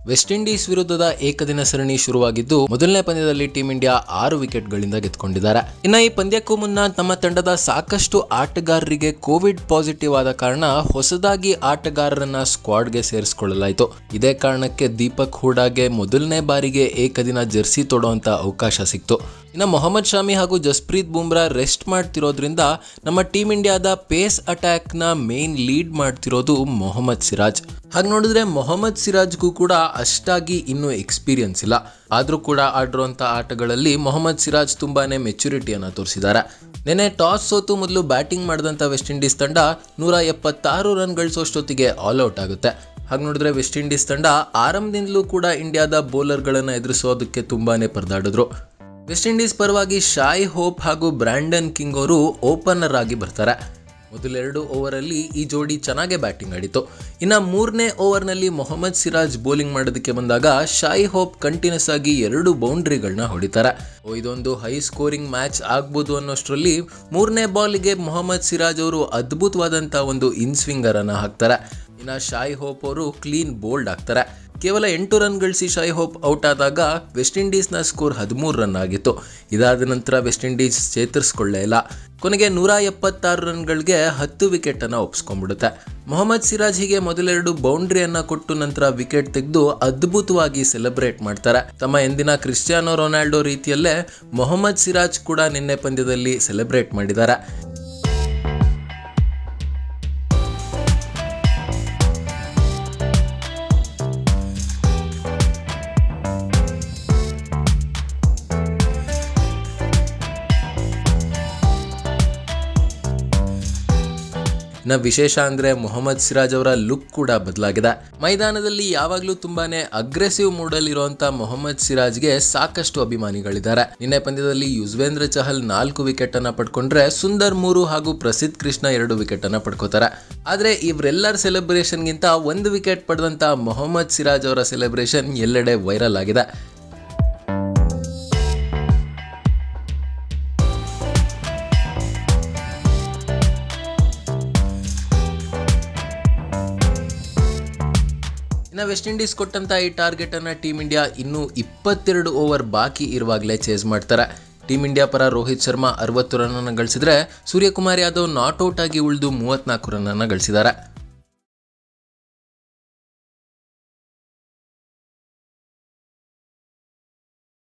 West Indies ವಿರುದ್ಧದ ಏಕದಿನ ಸರಣಿ ಶುರುವಾಗಿದ್ದು ಮೊದಲನೇ ಪಂದ್ಯದಲ್ಲಿ ಟೀಂ ಇಂಡಿಯಾ ಆರು ವಿಕೆಟ್ಗಳಿಂದ ಗೆದ್ದುಕೊಂಡಿದ್ದಾರೆ ಇನ್ನು ಈ ಪಂದ್ಯಕ್ಕೂ ಮುನ್ನ ತಮ್ಮ ತಂಡದ ಸಾಕಷ್ಟು ಆಟಗಾರರಿಗೆ ಕೋವಿಡ್ ಪಾಸಿಟಿವ್ ಆದ ಕಾರಣ ಹೊಸದಾಗಿ ಆಟಗಾರರನ್ನ ಸ್ಕ್ವಾಡ್ಗೆ ಸೇರಿಸಿಕೊಳ್ಳಲಾಯಿತು ಇದೇ ಕಾರಣಕ್ಕೆ ದೀಪಕ್ ಹೂಡಾಗೆ ಮೊದಲನೇ ಬಾರಿಗೆ ಏಕದಿನ ಜೆರ್ಸಿ ತೊಡುವಂತ ಅವಕಾಶ ಸಿಕ್ತು ಇನ್ನು ಮೊಹಮ್ಮದ್ ಶಾಮಿ ಹಾಗೂ ಜಸ್ಪ್ರೀತ್ ಬುಮ್ರಾ ರೆಸ್ಟ್ ಮಾಡ್ತಿರೋದ್ರಿಂದ ನಮ್ಮ ಟೀಮ್ ಇಂಡಿಯಾದ ಪೇಸ್ ಅಟ್ಯಾಕ್ನ ಮೇನ್ ಲೀಡ್ ಮಾಡ್ತಿರೋದು ಮೊಹಮ್ಮದ್ ಸಿರಾಜ್ ಹಾಗೆ ನೋಡಿದ್ರೆ ಮೊಹಮ್ಮದ್ ಸಿರಾಜ್ಗೂ ಕೂಡ ಅಷ್ಟಾಗಿ ಇನ್ನೂ ಎಕ್ಸ್ಪೀರಿಯನ್ಸ್ ಇಲ್ಲ ಆದರೂ ಕೂಡ ಆಡಿರುವಂಥ ಆಟಗಳಲ್ಲಿ ಮೊಹಮ್ಮದ್ ಸಿರಾಜ್ ತುಂಬಾನೇ ಮೆಚುರಿಟಿಯನ್ನು ತೋರಿಸಿದ್ದಾರೆ ನೆನೆ ಟಾಸ್ ಸೋತು ಮೊದಲು ಬ್ಯಾಟಿಂಗ್ ಮಾಡಿದಂಥ ವೆಸ್ಟ್ ಇಂಡೀಸ್ ತಂಡ ನೂರ ಎಪ್ಪತ್ತಾರು ರನ್ ಗಳಿಸೋಷ್ಟೊತ್ತಿಗೆ ಆಲ್ ಔಟ್ ಆಗುತ್ತೆ ಹಾಗೆ ನೋಡಿದ್ರೆ ವೆಸ್ಟ್ ಇಂಡೀಸ್ ತಂಡ ಆರಂಭದಿಂದಲೂ ಕೂಡ ಇಂಡಿಯಾದ ಬೌಲರ್ಗಳನ್ನು ಎದುರಿಸೋದಕ್ಕೆ ತುಂಬಾನೇ ಪರದಾಡಿದ್ರು ವೆಸ್ಟ್ ಇಂಡೀಸ್ ಪರವಾಗಿ ಶಾಯ್ ಹೋಪ್ ಹಾಗೂ ಬ್ರ್ಯಾಂಡನ್ ಕಿಂಗ್ ಅವರು ಓಪನರ್ ಆಗಿ ಬರ್ತಾರೆ ಮೊದಲೆರಡು ಓವರಲ್ಲಿ ಈ ಜೋಡಿ ಚೆನ್ನಾಗೇ ಬ್ಯಾಟಿಂಗ್ ಆಡಿತು ಇನ್ನು ಮೂರನೇ ಓವರ್ನಲ್ಲಿ ಮೊಹಮ್ಮದ್ ಸಿರಾಜ್ ಬೌಲಿಂಗ್ ಮಾಡೋದಕ್ಕೆ ಬಂದಾಗ ಶಾಯ್ ಹೋಪ್ ಕಂಟಿನ್ಯೂಸ್ ಆಗಿ ಎರಡು ಬೌಂಡ್ರಿಗಳನ್ನ ಹೊಡಿತಾರೆ ಓ ಇದೊಂದು ಹೈ ಸ್ಕೋರಿಂಗ್ ಮ್ಯಾಚ್ ಆಗ್ಬೋದು ಅನ್ನೋಷ್ಟರಲ್ಲಿ ಮೂರನೇ ಬಾಲಿಗೆ ಮೊಹಮ್ಮದ್ ಸಿರಾಜ್ ಅವರು ಅದ್ಭುತವಾದಂಥ ಒಂದು ಇನ್ ಸ್ವಿಂಗರ್ ಅನ್ನ ಹಾಕ್ತಾರೆ ಇನ್ನು ಶಾಯ್ ಹೋಪ್ ಅವರು ಕ್ಲೀನ್ ಬೋಲ್ಡ್ ಆಗ್ತಾರೆ ಕೇವಲ ಎಂಟು ರನ್ ಗಳಿಸಿ ಶಾಯ್ ಹೋಪ್ ಔಟ್ ಆದಾಗ ವೆಸ್ಟ್ ಇಂಡೀಸ್ನ ಸ್ಕೋರ್ ಹದಿಮೂರು ರನ್ ಆಗಿತ್ತು ಇದಾದ ನಂತರ ವೆಸ್ಟ್ ಇಂಡೀಸ್ ಚೇತರಿಸ್ಕೊಳ್ಳೇ ಇಲ್ಲ ಕೊನೆಗೆ ನೂರ ಎಪ್ಪತ್ತಾರು ರನ್ಗಳಿಗೆ ಹತ್ತು ವಿಕೆಟನ್ನು ಒಪ್ಸ್ಕೊಂಡ್ಬಿಡುತ್ತೆ ಮೊಹಮ್ಮದ್ ಸಿರಾಜ್ ಹೀಗೆ ಮೊದಲೆರಡು ಬೌಂಡ್ರಿಯನ್ನ ಕೊಟ್ಟು ನಂತರ ವಿಕೆಟ್ ತೆಗೆದು ಅದ್ಭುತವಾಗಿ ಸೆಲೆಬ್ರೇಟ್ ಮಾಡ್ತಾರೆ ತಮ್ಮ ಎಂದಿನ ಕ್ರಿಸ್ಟಿಯಾನೋ ರೊನಾಲ್ಡೋ ರೀತಿಯಲ್ಲೇ ಮೊಹಮ್ಮದ್ ಸಿರಾಜ್ ಕೂಡ ನಿನ್ನೆ ಪಂದ್ಯದಲ್ಲಿ ಸೆಲೆಬ್ರೇಟ್ ಮಾಡಿದ್ದಾರೆ ಇನ್ನು ವಿಶೇಷ ಅಂದ್ರೆ ಮೊಹಮ್ಮದ್ ಸಿರಾಜ್ ಅವರ ಲುಕ್ ಕೂಡ ಬದಲಾಗಿದೆ ಮೈದಾನದಲ್ಲಿ ಯಾವಾಗಲೂ ತುಂಬಾನೇ ಅಗ್ರೆಸಿವ್ ಮೂಡಲ್ ಇರುವಂತ ಮೊಹಮ್ಮದ್ ಸಿರಾಜ್ಗೆ ಸಾಕಷ್ಟು ಅಭಿಮಾನಿಗಳಿದ್ದಾರೆ ನಿನ್ನೆ ಪಂದ್ಯದಲ್ಲಿ ಯುಜ್ವೇಂದ್ರ ಚಹಲ್ ನಾಲ್ಕು ವಿಕೆಟ್ ಅನ್ನ ಪಡ್ಕೊಂಡ್ರೆ ಸುಂದರ್ ಮೂರು ಹಾಗೂ ಪ್ರಸಿದ್ಧ ಕೃಷ್ಣ ಎರಡು ವಿಕೆಟ್ ಅನ್ನ ಪಡ್ಕೋತಾರೆ ಆದ್ರೆ ಇವರೆಲ್ಲರ ಸೆಲೆಬ್ರೇಷನ್ಗಿಂತ ಒಂದು ವಿಕೆಟ್ ಪಡೆದಂತ ಮೊಹಮ್ಮದ್ ಸಿರಾಜ್ ಅವರ ಸೆಲೆಬ್ರೇಷನ್ ಎಲ್ಲೆಡೆ ವೈರಲ್ ಆಗಿದೆ ಇನ್ನು ವೆಸ್ಟ್ ಇಂಡೀಸ್ ಕೊಟ್ಟಂತ ಈ ಟಾರ್ಗೆಟ್ ಅನ್ನ ಟೀಮ್ ಇಂಡಿಯಾ ಇನ್ನೂ ಇಪ್ಪತ್ತೆರಡು ಓವರ್ ಬಾಕಿ ಇರುವಾಗಲೇ ಚೇಸ್ ಮಾಡ್ತಾರೆ ಟೀಮ್ ಇಂಡಿಯಾ ಪರ ರೋಹಿತ್ ಶರ್ಮಾ ಅರವತ್ತು ರನ್ ಅನ್ನು ಗಳಿಸಿದ್ರೆ ಸೂರ್ಯಕುಮಾರ್ ಯಾದವ್ ನಾಟ್ ಔಟ್ ಆಗಿ ಉಳಿದು ಮೂವತ್ನಾಲ್ಕು ರನ್ ಅನ್ನು ಗಳಿಸಿದ್ದಾರೆ